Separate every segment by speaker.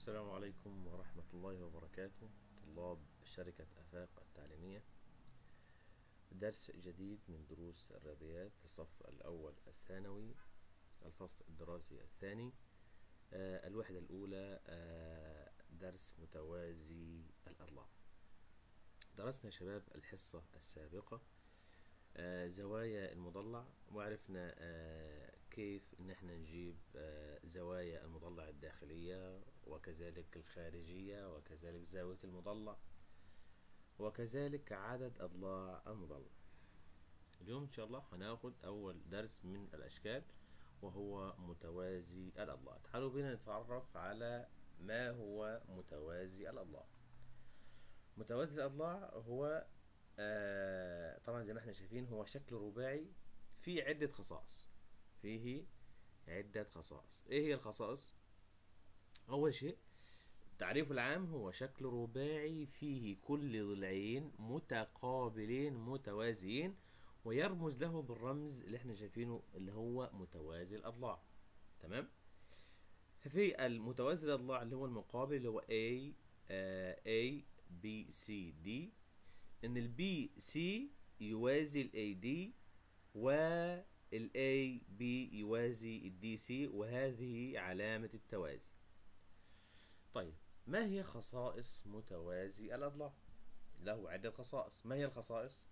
Speaker 1: السلام عليكم ورحمة الله وبركاته طلاب شركة أفاق التعليمية درس جديد من دروس الرياضيات الصف الأول الثانوي الفصل الدراسي الثاني آه الوحدة الأولى آه درس متوازي الأضلاع درسنا يا شباب الحصة السابقة آه زوايا المضلع وعرفنا آه كيف ان احنا نجيب آه زوايا المضلع الداخلية وكذلك الخارجية وكذلك زاوية المضلع وكذلك عدد أضلاع المضلع اليوم إن شاء الله هناخد أول درس من الأشكال وهو متوازي الأضلاع تعالوا بينا نتعرف على ما هو متوازي الأضلاع متوازي الأضلاع هو آه طبعا زي ما احنا شايفين هو شكل رباعي فيه عدة خصائص فيه عدة خصائص ايه هي الخصائص أول شيء التعريف العام هو شكل رباعي فيه كل ضلعين متقابلين متوازيين ويرمز له بالرمز اللي احنا شايفينه اللي هو متوازي الأضلاع تمام ففي المتوازي الأضلاع اللي هو المقابل اللي هو A آه A B C D إن ال B C يوازي ال A D وال A B يوازي ال D C وهذه علامة التوازي طيب ما هي خصائص متوازي الأضلاع؟ له عدة خصائص ما هي الخصائص؟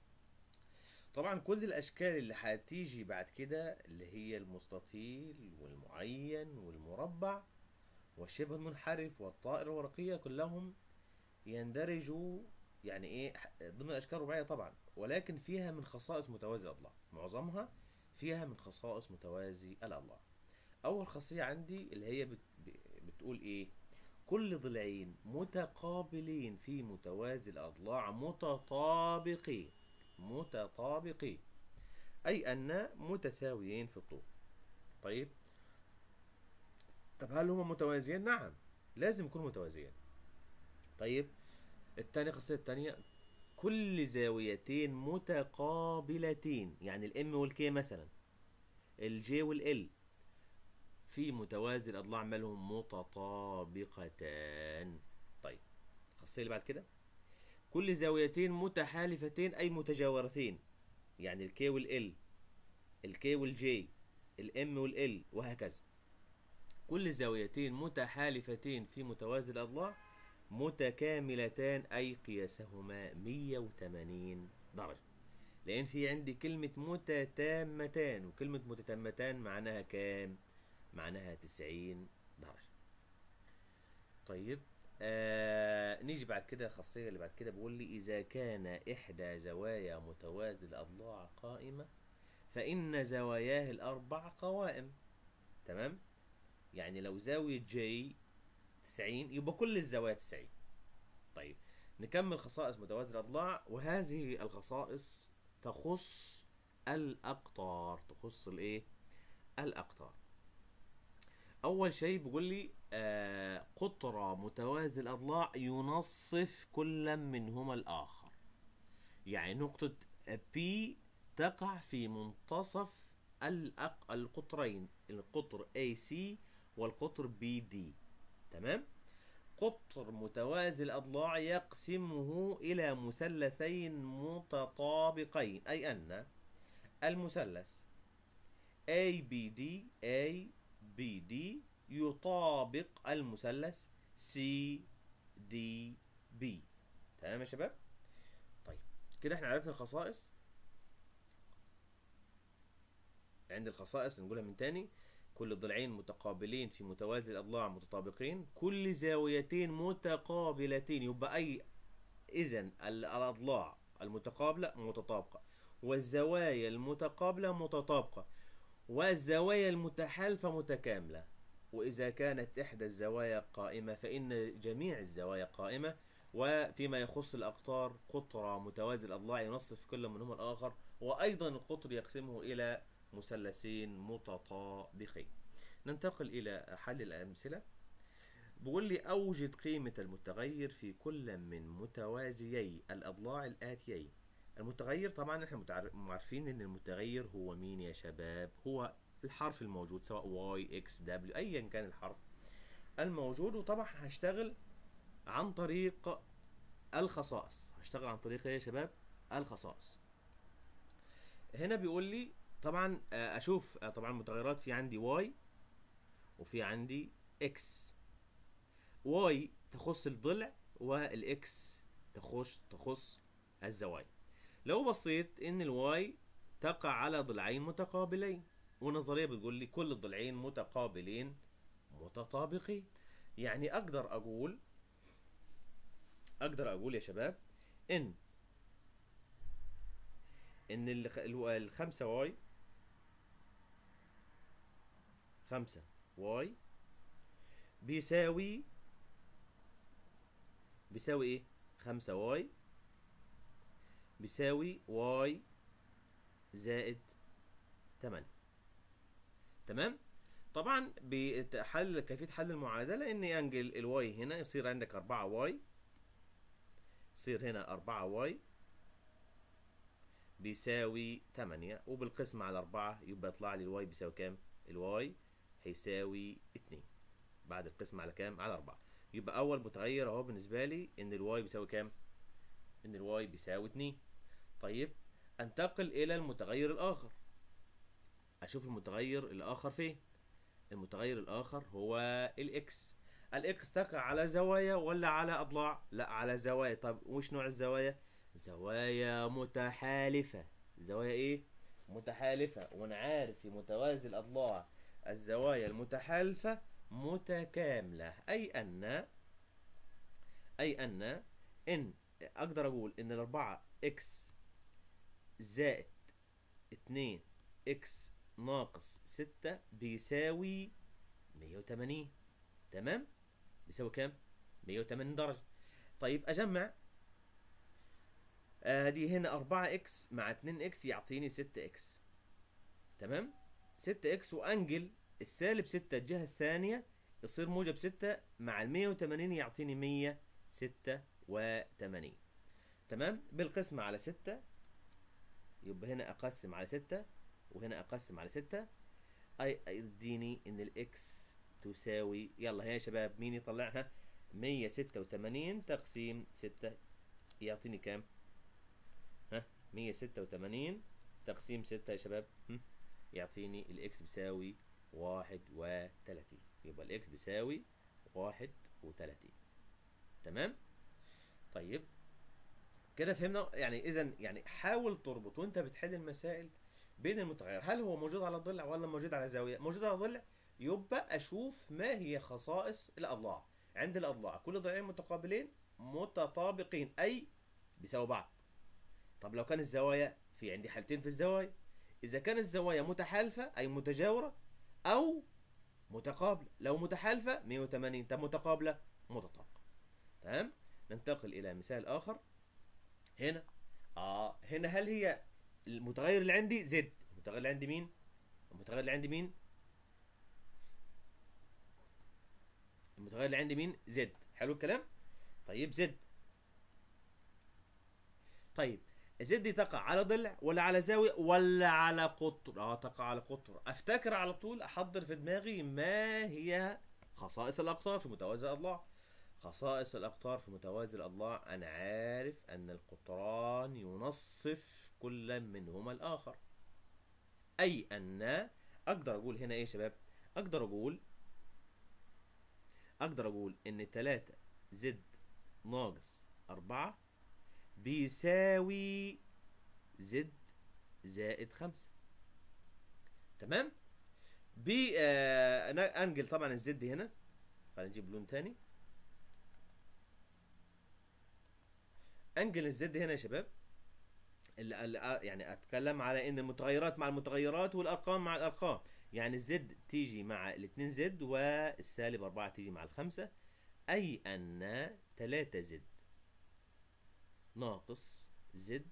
Speaker 1: طبعا كل الأشكال اللي هتيجي بعد كده اللي هي المستطيل والمعين والمربع والشبه المنحرف والطائر الورقية كلهم يندرجوا يعني ايه ضمن الأشكال الرباعية طبعا ولكن فيها من خصائص متوازي الأضلاع معظمها فيها من خصائص متوازي الأضلاع أول خاصية عندي اللي هي بت... بتقول ايه؟ كل ضلعين متقابلين في متوازي الأضلاع متطابقين متطابقين أي أن متساويين في الطول طيب طب هل هما متوازيين؟ نعم لازم يكونوا متوازيين طيب الثانية خاصية الثانية كل زاويتين متقابلتين يعني الام والكي مثلا الجي والال في متوازي الأضلاع مالهم متطابقتان طيب الخاصية اللي بعد كده كل زاويتين متحالفتين أي متجاورتين يعني الكي والال الكي والجي الام والال وهكذا كل زاويتين متحالفتين في متوازي الأضلاع متكاملتان أي قياسهما 180 درجة لأن في عندي كلمة متتامتان وكلمة متتامتان معناها كام؟ معناها 90 درجة طيب آه نيجي بعد كده الخاصية اللي بعد كده بيقول لي إذا كان إحدى زوايا متوازي الأضلاع قائمة فإن زواياه الأربع قوائم تمام يعني لو زاوية جي 90 يبقى كل الزوايا 90 طيب نكمل خصائص متوازي الأضلاع وهذه الخصائص تخص الأقطار تخص الإيه؟ الأقطار اول شيء بيقول لي آه قطر متوازي الاضلاع ينصف كل منهما الاخر يعني نقطة P تقع في منتصف الأق... القطرين القطر AC والقطر BD تمام قطر متوازي الأضلاع يقسمه إلى مثلثين متطابقين أي أن المثلث ABD A بي دي يطابق المثلث سي دي بي تمام يا شباب طيب كده احنا عرفنا الخصائص عند الخصائص نقولها من تاني كل الضلعين متقابلين في متوازي الأضلاع متطابقين كل زاويتين متقابلتين يبقى أي إذا الأضلاع المتقابلة متطابقة والزوايا المتقابلة متطابقة والزوايا المتحالفة متكاملة وإذا كانت إحدى الزوايا قائمة فإن جميع الزوايا قائمة وفيما يخص الأقطار قطر متوازي الأضلاع ينصف كل منهما الآخر وأيضا القطر يقسمه إلى مثلثين متطابقين ننتقل إلى حل الأمثلة بقول لي أوجد قيمة المتغير في كل من متوازيي الأضلاع الآتيين المتغير طبعا احنا عارفين ان المتغير هو مين يا شباب هو الحرف الموجود سواء y x w ايا كان الحرف الموجود وطبعا هشتغل عن طريق الخصائص هشتغل عن طريق ايه يا شباب الخصائص هنا بيقول لي طبعا آه، اشوف آه، طبعا المتغيرات في عندي واي وفي عندي اكس واي تخص الضلع والاكس تخص تخص الزوايا لو بصيت ان الواي تقع على ضلعين متقابلين والنظريه بتقول لي كل الضلعين متقابلين متطابقين يعني اقدر اقول اقدر اقول يا شباب ان ان الخ- الو- الخمسة واي خمسة واي بيساوي بيساوي ايه خمسة واي بيساوي واي زائد تمانية تمام طبعا بحل كيفية حل المعادلة اني انقل الواي هنا يصير عندك أربعة واي يصير هنا أربعة واي بيساوي تمانية وبالقسمة على أربعة يبقى يطلع لي الواي بيساوي كام؟ الواي هيساوي اتنين بعد القسمة على كام؟ على أربعة يبقى أول متغير أهو بالنسبة لي إن الواي بيساوي كام؟ إن الواي بيساوي اتنين طيب أنتقل إلى المتغير الآخر أشوف المتغير الآخر فين؟ المتغير الآخر هو الإكس الإكس تقع على زوايا ولا على أضلاع؟ لا على زوايا طب وش نوع الزوايا؟ زوايا متحالفة زوايا ايه متحالفة وانا عارف في متوازي الاضلاع الزوايا المتحالفة متكاملة اي ان اي ان ان اقدر اقول ان الاربعة اكس زائد اتنين اكس ناقص ستة بيساوي مية وتمانين تمام بيساوي كام مية وتمانين درجة طيب اجمع ادي هنا 4 اكس مع 2 اكس يعطيني 6 اكس تمام 6 اكس وانقل السالب 6 الجهه الثانيه يصير موجب 6 مع ال 180 يعطيني 186 تمام بالقسمة على 6 يبقى هنا اقسم على 6 وهنا اقسم على 6 اي يديني ان الاكس تساوي يلا هيا يا شباب مين يطلعها 186 تقسيم 6 يعطيني كام ها 186 تقسيم 6 يا شباب هم؟ يعطيني الاكس بيساوي 31 يبقى الاكس بيساوي 31 تمام طيب كده فهمنا يعني اذا يعني حاول تربط وانت بتحل المسائل بين المتغير هل هو موجود على ضلع ولا موجود على زاويه موجود على ضلع يبقى اشوف ما هي خصائص الاضلاع عند الاضلاع كل ضلعين متقابلين متطابقين اي بيساوي بعض طب لو كان الزوايا في عندي حالتين في الزوايا اذا كان الزوايا متحالفه اي متجاوره او متقابله لو متحالفه 180 طب متقابله متطابقه تمام ننتقل الى مثال اخر هنا اه هنا هل هي المتغير اللي عندي زد المتغير اللي عندي مين المتغير اللي عندي مين المتغير اللي عندي مين زد حلو الكلام طيب زد طيب زد دي تقع على ضلع ولا على زاوية ولا على قطر اه تقع على قطر افتكر على طول احضر في دماغي ما هي خصائص الاقطار في متوازي الاضلاع خصائص الاقطار في متوازي الاضلاع انا عارف ان القطران ينصف كل منهما الاخر اي ان اقدر اقول هنا ايه يا شباب اقدر اقول اقدر اقول ان 3 زد ناقص 4 بيساوي زد زائد خمسة تمام بي آه أنا انقل طبعا الزد هنا خلينا نجيب لون تاني انقل الزد هنا يا شباب ال- ال- يعني اتكلم على ان المتغيرات مع المتغيرات والارقام مع الارقام يعني الزد تيجي مع الاثنين زد والسالب أربعة تيجي مع الخمسة اي ان 3 زد ناقص زد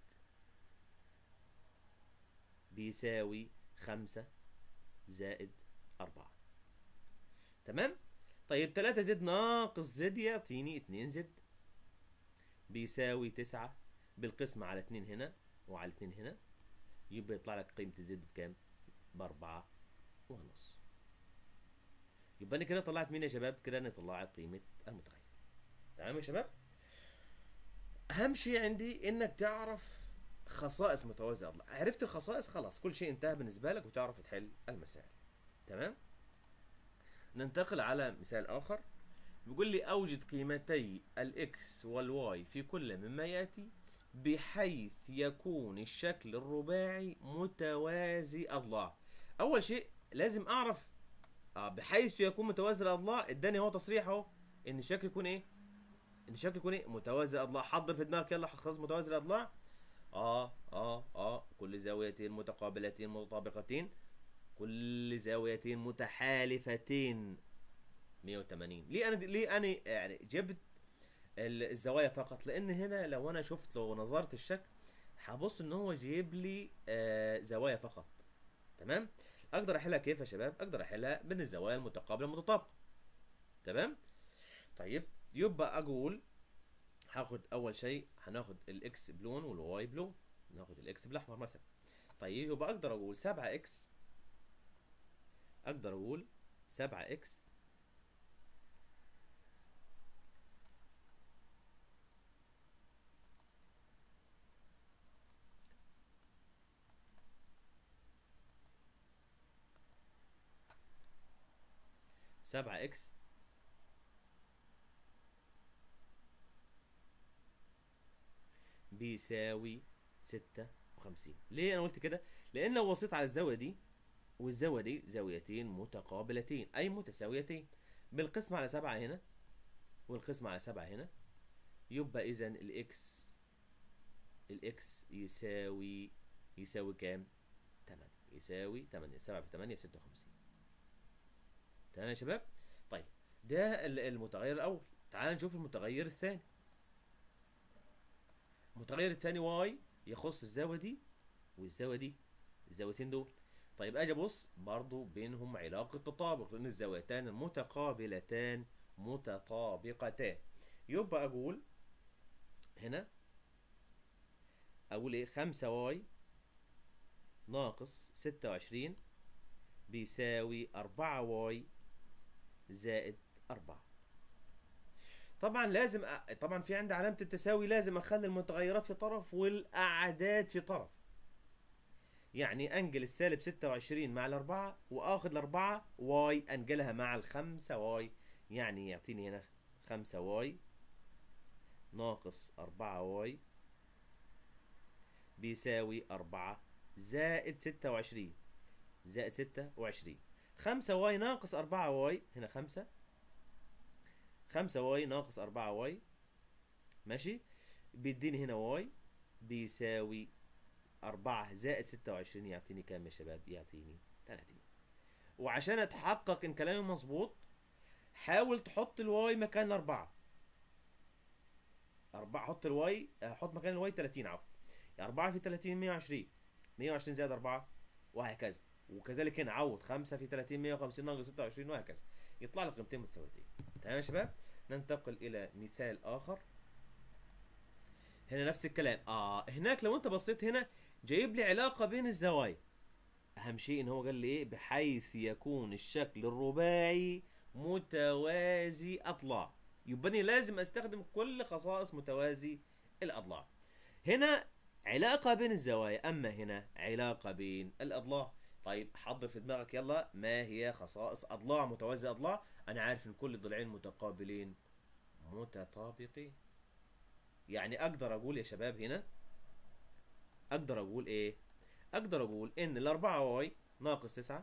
Speaker 1: بيساوي خمسة زائد أربعة تمام طيب تلاتة زد ناقص زد يعطيني اتنين زد بيساوي تسعة بالقسمة على اتنين هنا وعلى اتنين هنا يبقى يطلع لك قيمة الزد بكام؟ بأربعة ونص يبقى انا كده طلعت مين يا شباب كده انا طلعت قيمه المتغير تمام يا شباب اهم شيء عندي انك تعرف خصائص متوازي اضلاع عرفت الخصائص خلاص كل شيء انتهى بالنسبه لك وتعرف تحل المسائل تمام ننتقل على مثال اخر بيقول لي اوجد قيمتي الاكس والواي في كل مما ياتي بحيث يكون الشكل الرباعي متوازي اضلاع اول شيء لازم اعرف آه بحيث يكون متوازي الاضلاع اداني هو تصريح اهو ان الشكل يكون ايه ان الشكل يكون ايه متوازي الاضلاع حضر في دماغك يلا خلاص متوازي الاضلاع اه اه اه كل زاويتين متقابلتين متطابقتين كل زاويتين متحالفتين 180 ليه انا ليه انا يعني جبت الزوايا فقط لان هنا لو انا شفت لو نظرت الشكل هبص ان هو جايب لي آه زوايا فقط تمام اقدر احلها كيف يا شباب اقدر احلها بين الزوايا المتقابله المتطابقه تمام طيب يبقى اقول هاخد اول شيء هناخد الاكس بلون والواي بلون ناخد الاكس بالاحمر مثلا طيب يبقى اقدر اقول 7 اكس اقدر اقول 7 اكس سبعة اكس بيساوي ستة وخمسين ليه انا قلت كده لان لو بصيت على الزاوية دي والزاوية دي زاويتين متقابلتين اي متساويتين بالقسم على سبعة هنا والقسم على سبعة هنا يبقى اذا الاكس الاكس يساوي يساوي كام 8 يساوي 8 7 في 8 ب 56 تمام يا شباب طيب ده المتغير الاول تعال نشوف المتغير الثاني المتغير الثاني واي يخص الزاويه دي والزاويه دي الزاويتين دول طيب اجي ابص برضو بينهم علاقه تطابق لان الزاويتان المتقابلتان متطابقتان يبقى اقول هنا اقول ايه 5 واي ناقص 26 بيساوي 4 واي زائد أربعة طبعا لازم أ... طبعا في عندي علامة التساوي لازم أخلي المتغيرات في طرف والأعداد في طرف يعني أنقل السالب 26 مع الأربعة وآخذ الأربعة واي أنقلها مع الخمسة واي يعني يعطيني هنا خمسة واي ناقص أربعة واي بيساوي أربعة زائد ستة وعشرين زائد ستة وعشرين خمسة واي ناقص أربعة واي هنا خمسة خمسة واي ناقص أربعة واي ماشي بيديني هنا واي بيساوي أربعة زائد ستة وعشرين يعطيني كام يا شباب يعطيني تلاتين وعشان أتحقق إن كلامي مظبوط حاول تحط الواي مكان أربعة أربعة حط الواي حط مكان الواي تلاتين عفوا يعني أربعة في تلاتين مية وعشرين مية وعشرين زائد أربعة وهكذا وكذلك هنا عوض 5 في 30 150 ناقص 26 وهكذا يطلع لك قيمتين متساويتين تمام يا شباب ننتقل الى مثال اخر هنا نفس الكلام اه هناك لو انت بصيت هنا جايب لي علاقه بين الزوايا اهم شيء ان هو قال لي ايه بحيث يكون الشكل الرباعي متوازي اضلاع يبقى لازم استخدم كل خصائص متوازي الاضلاع هنا علاقة بين الزوايا أما هنا علاقة بين الأضلاع طيب حضر في دماغك يلا ما هي خصائص أضلاع متوازي أضلاع أنا عارف إن كل الضلعين متقابلين متطابقين يعني أقدر أقول يا شباب هنا أقدر أقول إيه أقدر أقول إن الأربعة واي ناقص تسعة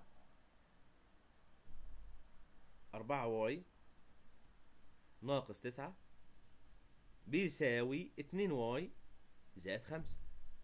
Speaker 1: أربعة واي ناقص تسعة بيساوي اتنين واي زائد خمسة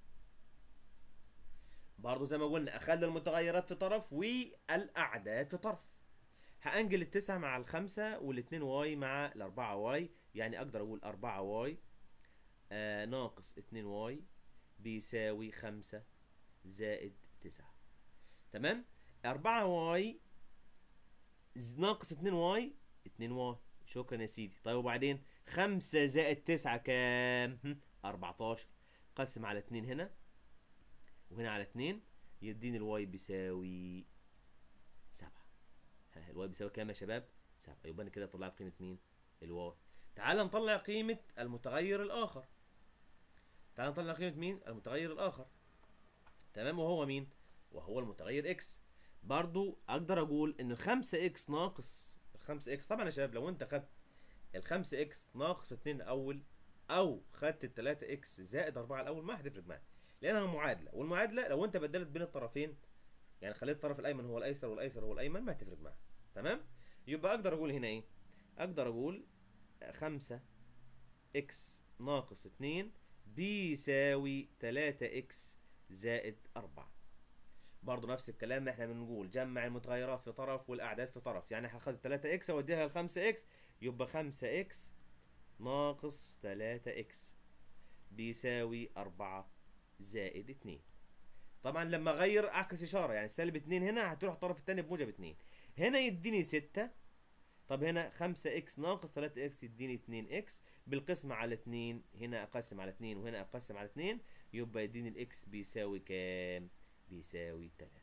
Speaker 1: برضه زي ما قلنا اخلي المتغيرات في طرف والاعداد في طرف هانجل التسعة مع الخمسة والاتنين واي مع الاربعة واي يعني اقدر اقول اربعة واي آه ناقص اتنين واي بيساوي خمسة زائد تسعة تمام اربعة واي ناقص اتنين واي اتنين واي شكرا يا سيدي طيب وبعدين خمسة زائد تسعة كام اربعتاشر قسم على اتنين هنا وهنا على اتنين يديني الواي بيساوي سبعة ها الواي بيساوي كام يا شباب سبعة يبقى انا كده طلعت قيمه مين الواي تعال نطلع قيمه المتغير الاخر تعال نطلع قيمه مين المتغير الاخر تمام وهو مين وهو المتغير اكس برضو اقدر اقول ان الخمسة اكس ناقص الخمسة اكس طبعا يا شباب لو انت خدت الخمسة اكس ناقص اتنين الاول او خدت التلاتة اكس زائد اربعة الاول ما هتفرق معاك لانها معادلة والمعادلة لو انت بدلت بين الطرفين يعني خليت الطرف الايمن هو الايسر والايسر هو الايمن ما هتفرق معاك تمام يبقى اقدر اقول هنا ايه اقدر اقول خمسة اكس ناقص اتنين بيساوي تلاتة اكس زائد أربعة برضه نفس الكلام احنا بنقول جمع المتغيرات في طرف والاعداد في طرف يعني هاخد 3 اكس اوديها ل 5 اكس يبقى 5 اكس ناقص 3 اكس بيساوي 4 زائد 2 طبعا لما اغير اعكس اشاره يعني سالب 2 هنا هتروح الطرف الثاني بموجب 2 هنا يديني 6 طب هنا 5 اكس ناقص 3 اكس يديني 2 اكس بالقسمة على 2 هنا اقسم على 2 وهنا اقسم على 2 يبقى يديني الاكس بيساوي كام بيساوي 3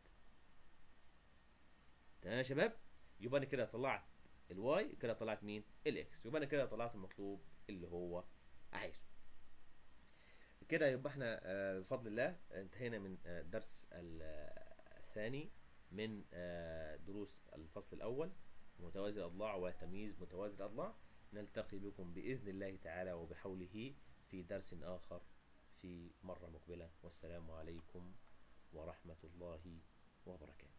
Speaker 1: تمام يا شباب يبقى انا كده طلعت الواي كده طلعت مين الاكس يبقى انا كده طلعت المطلوب اللي هو عايزه كده يبقى احنا آه، بفضل الله انتهينا من آه، الدرس ال- آه، الثاني من آه، دروس الفصل الاول متوازي الاضلاع وتمييز متوازي الاضلاع نلتقي بكم باذن الله تعالى وبحوله في درس اخر في مره مقبله والسلام عليكم ورحمه الله وبركاته